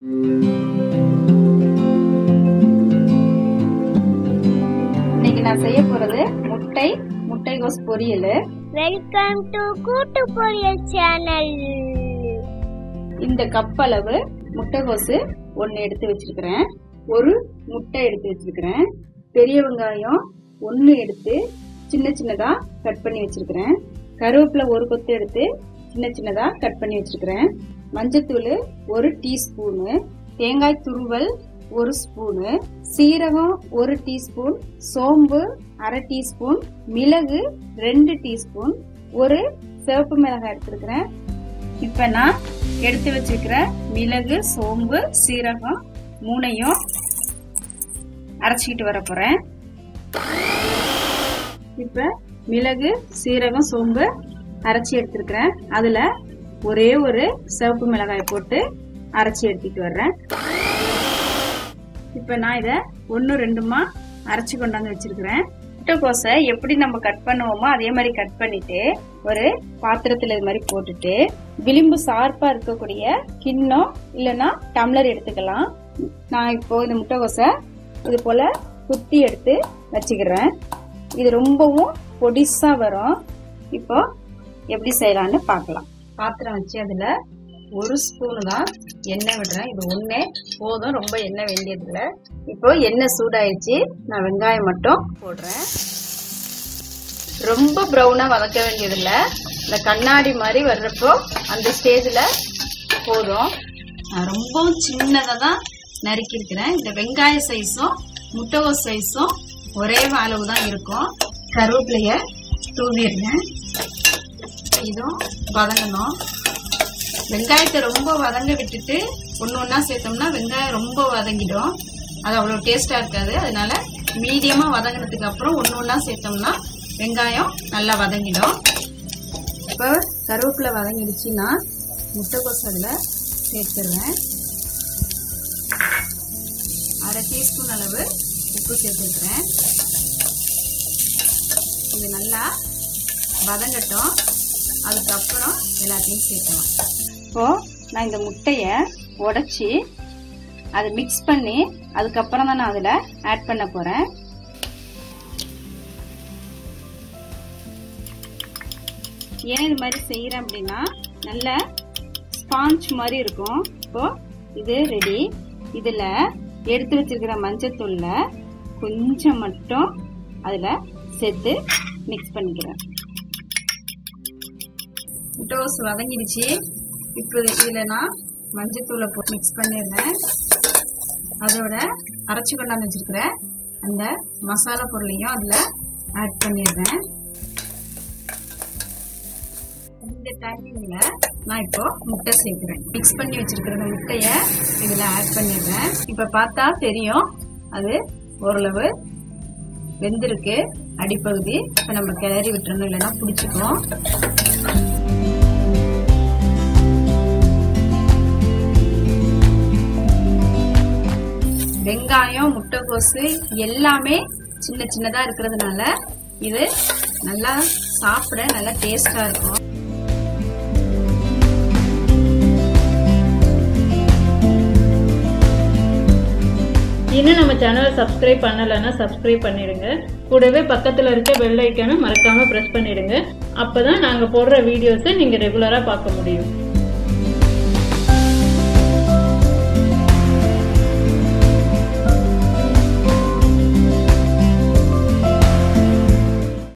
இன்னைக்கு நான் செய்ய போறது முட்டை முட்டைகோஸ் பொரியல் வெல்கம் டு கூட்டு பொரியல் சேனல் இந்த கப் அளவு முட்டைகோசு ஒன்னு எடுத்து வச்சிருக்கிறேன் ஒரு முட்டை எடுத்து வச்சிருக்கிறேன் பெரிய வெங்காயம் ஒன்னு எடுத்து சின்ன சின்னதா கட் பண்ணி வச்சிருக்கிறேன் கருவேப்பிலை ஒரு கொத்து எடுத்து சின்ன சின்னதா கட் பண்ணி வச்சிருக்கிறேன் மஞ்சத்தூள் ஒரு டீஸ்பூனு தேங்காய் துருவல் ஒரு ஸ்பூனு சீரகம் ஒரு டீஸ்பூன் சோம்பு அரை டீஸ்பூன் மிளகு ரெண்டு டீஸ்பூன் ஒரு சிவப்பு மிளகாய் எடுத்திருக்கிறேன் இப்ப நான் எடுத்து வச்சிருக்கிற மிளகு சோம்பு சீரகம் மூணையும் அரைச்சிக்கிட்டு வர போறேன் இப்ப மிளகு சீரகம் சோம்பு அரைச்சி எடுத்திருக்கிறேன் அதுல ஒரே ஒரு சிவப்பு மிளகாய் போட்டு அரைச்சி எடுத்துட்டு வர்றேன் இப்ப நான் இத ஒன்னு ரெண்டுமா அரைச்சு கொண்டாந்து வச்சிருக்கிறேன் முட்டைக்கோசை எப்படி நம்ம கட் பண்ணுவோமோ அதே மாதிரி கட் பண்ணிட்டு ஒரு பாத்திரத்துல இது மாதிரி போட்டுட்டு விளிம்பு சார்பா இருக்கக்கூடிய கிண்ணம் இல்லனா டம்ளர் எடுத்துக்கலாம் நான் இப்போ இந்த முட்டைக்கோசை இது போல குத்தி எடுத்து வச்சுக்கிறேன் இது ரொம்பவும் பொடிசா வரும் இப்போ எப்படி செய்யலாம்னு பார்க்கலாம் பாத்திரம் வச்சு அதுல ஒரு ஸ்பூனு தான் எண்ணெய் விடுறேன் இது ஒண்ணே போதும் ரொம்ப எண்ணெய் வேண்டியது இல்ல இப்போ எண்ணெய் சூடாயிடுச்சு நான் வெங்காயம் மட்டும் போடுறேன் ரொம்ப ப்ரௌனா வதக்க வேண்டியது இல்ல இந்த கண்ணாடி மாதிரி வர்றப்போ அந்த ஸ்டேஜ்ல போதும் நான் ரொம்பவும் சின்னதா தான் நறுக்கி இருக்கிறேன் இந்த வெங்காய சைஸும் முட்டைகோஸ் சைஸும் ஒரே அளவு தான் இருக்கும் கருவேப்பிலைய தூவிடுறேன் இதுவும் வதங்கணும் வெங்காயத்தை ரொம்ப வதங்க விட்டுட்டு ஒன்று ஒன்றா சேர்த்தோம்னா வெங்காயம் ரொம்ப வதங்கிடும் அது அவ்வளோ டேஸ்டா இருக்காது அதனால மீடியமா வதங்கினதுக்கு அப்புறம் ஒன்று ஒன்றா சேர்த்தோம்னா வெங்காயம் நல்லா வதங்கிடும் இப்போ கருவேப்பிலை வதங்கிடுச்சுன்னா முட்டைக்கோஸ் அதில் சேர்த்துடுறேன் அரை டீஸ்பூன் அளவு உப்பு சேர்த்துக்கிறேன் இது நல்லா வதங்கட்டும் அதுக்கப்புறம் எல்லாத்தையும் சேர்க்கலாம் இப்போ நான் இந்த முட்டைய உடைச்சி அதை மிக்ஸ் பண்ணி அதுக்கப்புறம் தான் நான் அதுல ஆட் பண்ண போறேன் ஏன் இது மாதிரி செய்யறேன் அப்படின்னா நல்ல ஸ்பாஞ்ச் மாதிரி இருக்கும் இப்போ இது ரெடி இதுல எடுத்து வச்சிருக்கிற மஞ்சத்தூள்ல கொஞ்சம் மட்டும் அதுல சேர்த்து மிக்ஸ் பண்ணிக்கிறேன் முட்டைகோஸ் வதங்கிடுச்சு இப்போ இதுல நான் மஞ்சத்தூளை போட்டு மிக்ஸ் பண்ணிடுறேன் அதோட அரைச்சி கொண்டாந்து வச்சிருக்கிற அந்த மசாலா பொருளையும் அதுல ஆட் பண்ணிடுறேன் இந்த டைமிங்ல நான் இப்போ முட்டை சேர்க்கிறேன் மிக்ஸ் பண்ணி வச்சிருக்கிற அந்த முட்டைய இதுல ஆட் பண்ணிடுறேன் இப்ப பார்த்தா தெரியும் அது ஓரளவு வெந்திருக்கு அடிப்பகுதி இப்ப நம்ம கிளறி விட்டுறணும் இல்லைன்னா பிடிச்சிக்கும் வெங்காயம் முட்டைக்கோசு எல்லாமே சின்ன சின்னதா இருக்கிறதுனால இது நல்லா சாப்பிட நல்லா டேஸ்டா இருக்கும் இன்னும் நம்ம சேனலை சப்ஸ்கிரைப் பண்ணலைன்னா சப்ஸ்கிரைப் பண்ணிடுங்க கூடவே பக்கத்தில் இருக்க பெல் ஐக்கானை மறக்காம ப்ரெஸ் பண்ணிடுங்க அப்பதான் நாங்கள் போடுற வீடியோஸை நீங்கள் ரெகுலராக பார்க்க முடியும்